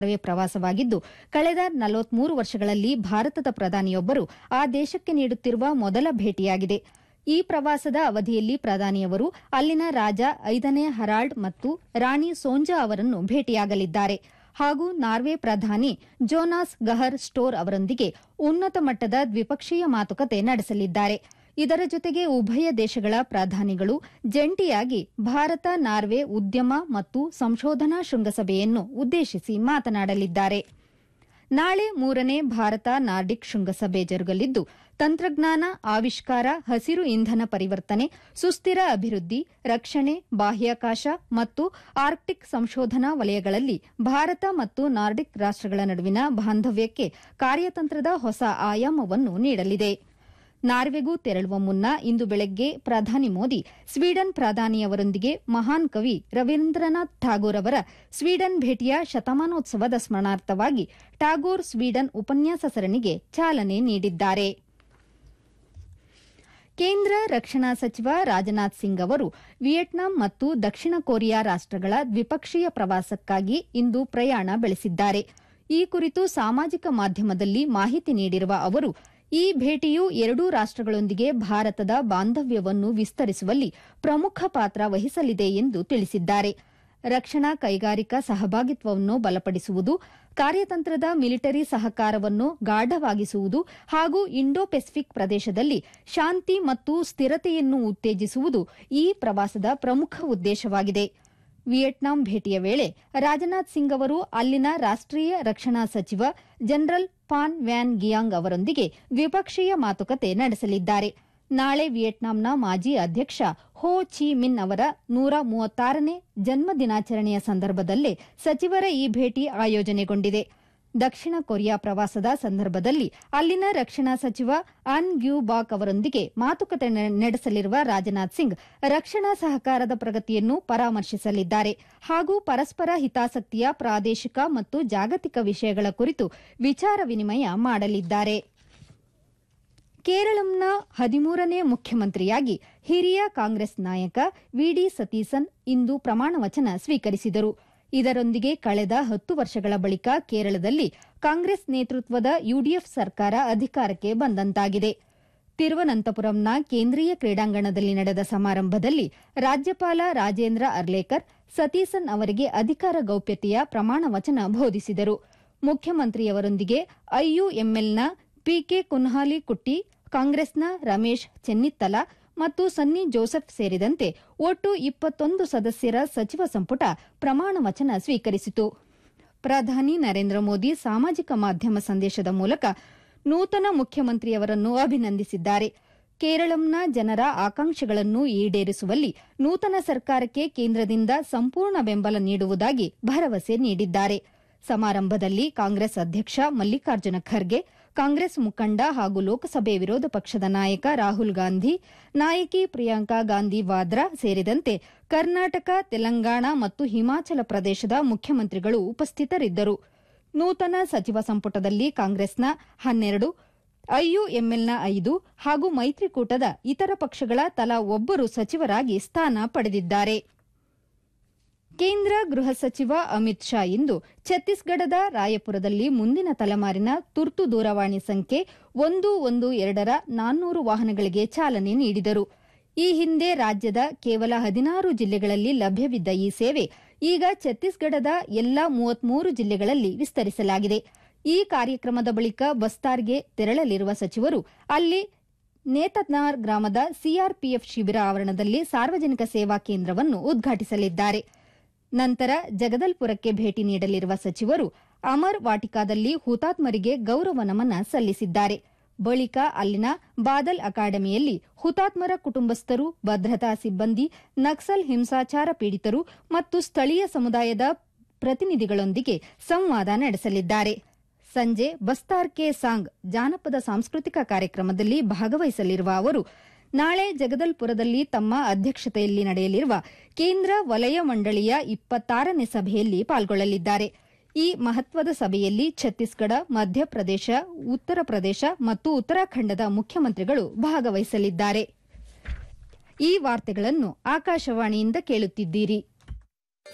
Norway ಪ್ರವಾಸವಾಗಿದ್ದು ಕಳೆದ ನಲವತ್ಮೂರು ವರ್ಷಗಳಲ್ಲಿ ಭಾರತದ ಪ್ರಧಾನಿಯೊಬ್ಬರು ಆ ದೇಶಕ್ಕೆ ನೀಡುತ್ತಿರುವ ಮೊದಲ ಭೇಟಿಯಾಗಿದೆ ಈ ಪ್ರವಾಸದ ಅವಧಿಯಲ್ಲಿ ಪ್ರಧಾನಿಯವರು ಅಲ್ಲಿನ ರಾಜ ಐದನೇ ಹರಾಲ್ಡ್ ಮತ್ತು ರಾಣಿ ಸೋಂಜಾ ಅವರನ್ನು ಭೇಟಿಯಾಗಲಿದ್ದಾರೆ ಹಾಗೂ ನಾರ್ವೆ ಪ್ರಧಾನಿ ಜೋನಾಸ್ ಗಹರ್ ಸ್ಟೋರ್ ಅವರೊಂದಿಗೆ ಉನ್ನತ ಮಟ್ಟದ ದ್ವಿಪಕ್ಷೀಯ ಮಾತುಕತೆ ನಡೆಸಲಿದ್ದಾರೆ ಇದರ ಜೊತೆಗೆ ಉಭಯ ದೇಶಗಳ ಪ್ರಧಾನಿಗಳು ಜಂಟಿಯಾಗಿ ಭಾರತ ನಾರ್ವೆ ಉದ್ಯಮ ಮತ್ತು ಸಂಶೋಧನಾ ಶೃಂಗಸಭೆಯನ್ನು ಉದ್ದೇಶಿಸಿ ಮಾತನಾಡಲಿದ್ದಾರೆ ನಾಳೆ ಮೂರನೇ ಭಾರತ ನಾರ್ಡಿಕ್ ಶೃಂಗಸಭೆ ಜರುಗಲಿದ್ದು ತಂತ್ರಜ್ಞಾನ ಆವಿಷ್ಕಾರ ಹಸಿರು ಇಂಧನ ಪರಿವರ್ತನೆ ಸುಸ್ಥಿರ ಅಭಿವೃದ್ಧಿ ರಕ್ಷಣೆ ಬಾಹ್ಯಾಕಾಶ ಮತ್ತು ಆರ್ಕ್ಟಿಕ್ ಸಂಶೋಧನಾ ವಲಯಗಳಲ್ಲಿ ಭಾರತ ಮತ್ತು ನಾರ್ಡಿಕ್ ರಾಷ್ಟಗಳ ನಡುವಿನ ಬಾಂಧವ್ಯಕ್ಕೆ ಕಾರ್ಯತಂತ್ರದ ಹೊಸ ಆಯಾಮವನ್ನು ನೀಡಲಿದೆ ನಾರ್ವೆಗೂ ತೆರಳುವ ಮುನ್ನ ಇಂದು ಬೆಳಗ್ಗೆ ಪ್ರಧಾನಿ ಮೋದಿ ಸ್ವೀಡನ್ ಪ್ರಧಾನಿಯವರೊಂದಿಗೆ ಮಹಾನ್ ಕವಿ ರವೀಂದ್ರನಾಥ್ ಠಾಗೋರ್ ಅವರ ಸ್ವೀಡನ್ ಭೇಟಿಯ ಶತಮಾನೋತ್ಸವದ ಸ್ಮರಣಾರ್ಥವಾಗಿ ಟಾಗೋರ್ ಸ್ವೀಡನ್ ಉಪನ್ಯಾಸ ಸರಣಿಗೆ ಚಾಲನೆ ನೀಡಿದ್ದಾರೆ ಕೇಂದ್ರ ರಕ್ಷಣಾ ಸಚಿವ ರಾಜನಾಥ್ ಸಿಂಗ್ ಅವರು ವಿಯೆಟ್ನಾಂ ಮತ್ತು ದಕ್ಷಿಣ ಕೊರಿಯಾ ರಾಷ್ಟಗಳ ದ್ವಿಪಕ್ಷೀಯ ಪ್ರವಾಸಕ್ಕಾಗಿ ಇಂದು ಪ್ರಯಾಣ ಬೆಳೆಸಿದ್ದಾರೆ ಈ ಕುರಿತು ಸಾಮಾಜಿಕ ಮಾಧ್ಯಮದಲ್ಲಿ ಮಾಹಿತಿ ನೀಡಿರುವ ಅವರು ಈ ಭೇಟಿಯು ಎರಡೂ ರಾಷ್ಟಗಳೊಂದಿಗೆ ಭಾರತದ ಬಾಂಧವ್ಯವನ್ನು ವಿಸ್ತರಿಸುವಲ್ಲಿ ಪ್ರಮುಖ ಪಾತ್ರ ವಹಿಸಲಿದೆ ಎಂದು ತಿಳಿಸಿದ್ದಾರೆ ರಕ್ಷಣಾ ಕೈಗಾರಿಕಾ ಸಹಭಾಗಿತ್ವವನ್ನು ಬಲಪಡಿಸುವುದು ಕಾರ್ಯತಂತ್ರದ ಮಿಲಿಟರಿ ಸಹಕಾರವನ್ನು ಗಾಢವಾಗಿಸುವುದು ಹಾಗೂ ಇಂಡೋ ಪೆಸಿಫಿಕ್ ಪ್ರದೇಶದಲ್ಲಿ ಶಾಂತಿ ಮತ್ತು ಸ್ಥಿರತೆಯನ್ನು ಉತ್ತೇಜಿಸುವುದು ಈ ಪ್ರವಾಸದ ಪ್ರಮುಖ ಉದ್ದೇಶವಾಗಿದೆ ವಿಯೆಟ್ನಾಂ ಭೇಟಿಯ ವೇಳೆ ರಾಜನಾಥ್ ಸಿಂಗ್ ಅವರು ಅಲ್ಲಿನ ರಾಷ್ಟೀಯ ರಕ್ಷಣಾ ಸಚಿವ ಜನರಲ್ ಪಾನ್ ವ್ಯಾನ್ ಗಿಯಾಂಗ್ ಅವರೊಂದಿಗೆ ದ್ವಿಪಕ್ಷೀಯ ಮಾತುಕತೆ ನಡೆಸಲಿದ್ದಾರೆ ನಾಳೆ ವಿಯೆಟ್ನಾಂನ ಮಾಜಿ ಅಧ್ಯಕ್ಷ ಹೋ ಚಿ ಮಿನ್ ಅವರ ನೂರ ಮೂವತ್ತಾರನೇ ಜನ್ಮ ದಿನಾಚರಣೆಯ ಸಂದರ್ಭದಲ್ಲೇ ಸಚಿವರ ಈ ಭೇಟಿ ಆಯೋಜನೆಗೊಂಡಿದೆ ದಕ್ಷಿಣ ಕೊರಿಯಾ ಪ್ರವಾಸದ ಸಂದರ್ಭದಲ್ಲಿ ಅಲ್ಲಿನ ರಕ್ಷಣಾ ಸಚಿವ ಅನ್ ಗ್ಯೂ ಬಾಕ್ ಅವರೊಂದಿಗೆ ಮಾತುಕತೆ ನಡೆಸಲಿರುವ ರಾಜನಾಥ್ ಸಿಂಗ್ ರಕ್ಷಣಾ ಸಹಕಾರದ ಪ್ರಗತಿಯನ್ನು ಪರಾಮರ್ಶಿಸಲಿದ್ದಾರೆ ಹಾಗೂ ಪರಸ್ಪರ ಹಿತಾಸಕ್ತಿಯ ಪ್ರಾದೇಶಿಕ ಮತ್ತು ಜಾಗತಿಕ ವಿಷಯಗಳ ಕುರಿತು ವಿಚಾರ ವಿನಿಮಯ ಮಾಡಲಿದ್ದಾರೆ ಕೇರಳಂನ ಹದಿಮೂರನೇ ಮುಖ್ಯಮಂತ್ರಿಯಾಗಿ ಹಿರಿಯ ಕಾಂಗ್ರೆಸ್ ನಾಯಕ ವಿಡಿ ಸತೀಸನ್ ಇಂದು ಪ್ರಮಾಣವಚನ ಸ್ವೀಕರಿಸಿದರು ಇದರೊಂದಿಗೆ ಕಳೆದ ಹತ್ತು ವರ್ಷಗಳ ಬಳಿಕ ಕೇರಳದಲ್ಲಿ ಕಾಂಗ್ರೆಸ್ ನೇತೃತ್ವದ ಯುಡಿಎಫ್ ಸರ್ಕಾರ ಅಧಿಕಾರಕ್ಕೆ ಬಂದಂತಾಗಿದೆ ತಿರುವನಂತಪುರಂನ ಕೇಂದ್ರೀಯ ಕ್ರೀಡಾಂಗಣದಲ್ಲಿ ನಡೆದ ಸಮಾರಂಭದಲ್ಲಿ ರಾಜ್ಯಪಾಲ ರಾಜೇಂದ್ರ ಅರ್ಲೇಕರ್ ಸತೀಸನ್ ಅವರಿಗೆ ಅಧಿಕಾರ ಗೌಪ್ಯತೆಯ ಪ್ರಮಾಣ ವಚನ ಬೋಧಿಸಿದರು ಮುಖ್ಯಮಂತ್ರಿಯವರೊಂದಿಗೆ ಐಯುಎಂಎಲ್ನ ಪಿಕೆ ಕುನ್ಹಾಲಿ ಕುಟ್ಟಿ ಕಾಂಗ್ರೆಸ್ನ ರಮೇಶ್ ಚೆನ್ನಿತ್ತಲ ಮತ್ತು ಸನ್ನಿ ಜೋಸೆಫ್ ಸೇರಿದಂತೆ ಒಟ್ಟು ಇಪ್ಪತ್ತೊಂದು ಸದಸ್ಯರ ಸಚಿವ ಸಂಪುಟ ಪ್ರಮಾಣ ವಚನ ಸ್ವೀಕರಿಸಿತು ಪ್ರಧಾನಿ ನರೇಂದ್ರ ಮೋದಿ ಸಾಮಾಜಿಕ ಮಾಧ್ಯಮ ಸಂದೇಶದ ಮೂಲಕ ನೂತನ ಮುಖ್ಯಮಂತ್ರಿಯವರನ್ನು ಅಭಿನಂದಿಸಿದ್ದಾರೆ ಕೇರಳಂನ ಜನರ ಆಕಾಂಕ್ಷೆಗಳನ್ನು ಈಡೇರಿಸುವಲ್ಲಿ ನೂತನ ಸರ್ಕಾರಕ್ಕೆ ಕೇಂದ್ರದಿಂದ ಸಂಪೂರ್ಣ ಬೆಂಬಲ ನೀಡುವುದಾಗಿ ಭರವಸೆ ನೀಡಿದ್ದಾರೆ ಸಮಾರಂಭದಲ್ಲಿ ಕಾಂಗ್ರೆಸ್ ಅಧ್ಯಕ್ಷ ಮಲ್ಲಿಕಾರ್ಜುನ ಖರ್ಗೆ ಕಾಂಗ್ರೆಸ್ ಮುಖಂಡ ಹಾಗೂ ಲೋಕಸಭೆ ವಿರೋಧ ಪಕ್ಷದ ನಾಯಕ ರಾಹುಲ್ ಗಾಂಧಿ ನಾಯಕಿ ಪ್ರಿಯಾಂಕಾ ಗಾಂಧಿ ವಾದ್ರಾ ಸೇರಿದಂತೆ ಕರ್ನಾಟಕ ತೆಲಂಗಾಣ ಮತ್ತು ಹಿಮಾಚಲ ಪ್ರದೇಶದ ಮುಖ್ಯಮಂತ್ರಿಗಳು ಉಪಸ್ಥಿತರಿದ್ದರು ನೂತನ ಸಚಿವ ಸಂಪುಟದಲ್ಲಿ ಕಾಂಗ್ರೆಸ್ನ ಹನ್ನೆರಡು ಐಯುಎಂಎಲ್ನ ಐದು ಹಾಗೂ ಮೈತ್ರಿಕೂಟದ ಇತರ ಪಕ್ಷಗಳ ತಲಾ ಒಬ್ಬರು ಸಚಿವರಾಗಿ ಸ್ಥಾನ ಪಡೆದಿದ್ದಾರೆ ಕೇಂದ್ರ ಗೃಹ ಸಚಿವ ಅಮಿತ್ ಶಾ ಇಂದು ಛತ್ತೀಸ್ಗಢದ ರಾಯಪುರದಲ್ಲಿ ಮುಂದಿನ ತಲೆಮಾರಿನ ತುರ್ತು ದೂರವಾಣಿ ಸಂಖ್ಯೆ ಒಂದು ಒಂದು ಎರಡರ ನಾನ್ನೂರು ವಾಹನಗಳಿಗೆ ಚಾಲನೆ ನೀಡಿದರು ಈ ಹಿಂದೆ ರಾಜ್ಯದ ಕೇವಲ ಹದಿನಾರು ಜಿಲ್ಲೆಗಳಲ್ಲಿ ಲಭ್ಯವಿದ್ದ ಈ ಸೇವೆ ಈಗ ಛತ್ತೀಸ್ಗಢದ ಎಲ್ಲಾ ಮೂವತ್ಮೂರು ಜಿಲ್ಲೆಗಳಲ್ಲಿ ವಿಸ್ತರಿಸಲಾಗಿದೆ ಈ ಕಾರ್ಯಕ್ರಮದ ಬಳಿಕ ಬಸ್ತಾರ್ಗೆ ತೆರಳಲಿರುವ ಸಚಿವರು ಅಲ್ಲಿ ನೇತನಾರ್ ಗ್ರಾಮದ ಸಿಆರ್ಪಿಎಫ್ ಶಿಬಿರ ಆವರಣದಲ್ಲಿ ಸಾರ್ವಜನಿಕ ಸೇವಾ ಕೇಂದ್ರವನ್ನು ಉದ್ಘಾಟಿಸಲಿದ್ದಾರೆ ನಂತರ ಜಗದಲ್ಪುರಕ್ಕೆ ಭೇಟಿ ನೀಡಲಿರುವ ಸಚಿವರು ಅಮರ್ ವಾಟಿಕಾದಲ್ಲಿ ಹುತಾತ್ಮರಿಗೆ ಗೌರವ ನಮನ ಸಲ್ಲಿಸಿದ್ದಾರೆ ಬಳಿಕ ಅಲ್ಲಿನ ಬಾದಲ್ ಅಕಾಡೆಮಿಯಲ್ಲಿ ಹುತಾತ್ಮರ ಕುಟುಂಬಸ್ಥರು ಭದ್ರತಾ ಸಿಬ್ಬಂದಿ ನಕ್ಸಲ್ ಹಿಂಸಾಚಾರ ಪೀಡಿತರು ಮತ್ತು ಸ್ಥಳೀಯ ಸಮುದಾಯದ ಪ್ರತಿನಿಧಿಗಳೊಂದಿಗೆ ಸಂವಾದ ನಡೆಸಲಿದ್ದಾರೆ ಸಂಜೆ ಬಸ್ತಾರ್ ಕೆ ಸಾಂಗ್ ಜಾನಪದ ಸಾಂಸ್ಕೃತಿಕ ಕಾರ್ಯಕ್ರಮದಲ್ಲಿ ಭಾಗವಹಿಸಲಿರುವ ಅವರು ನಾಳೆ ಜಗದಲ್ಪುರದಲ್ಲಿ ತಮ್ಮ ಅಧ್ಯಕ್ಷತೆಯಲ್ಲಿ ನಡೆಯಲಿರುವ ಕೇಂದ್ರ ವಲಯ ಮಂಡಳಿಯ ಇಪ್ಪತ್ತಾರನೇ ಸಭೆಯಲ್ಲಿ ಪಾಲ್ಗೊಳ್ಳಲಿದ್ದಾರೆ ಈ ಮಹತ್ವದ ಸಭೆಯಲ್ಲಿ ಛತ್ತೀಸ್ಗಢ ಮಧ್ಯಪ್ರದೇಶ ಉತ್ತರ ಪ್ರದೇಶ ಮತ್ತು ಉತ್ತರಾಖಂಡದ ಮುಖ್ಯಮಂತ್ರಿಗಳು ಭಾಗವಹಿಸಲಿದ್ದಾರೆ ಈ ವಾರ್ತೆಗಳನ್ನು ಆಕಾಶವಾಣಿಯಿಂದ ಕೇಳುತ್ತಿದ್ದೀರಿ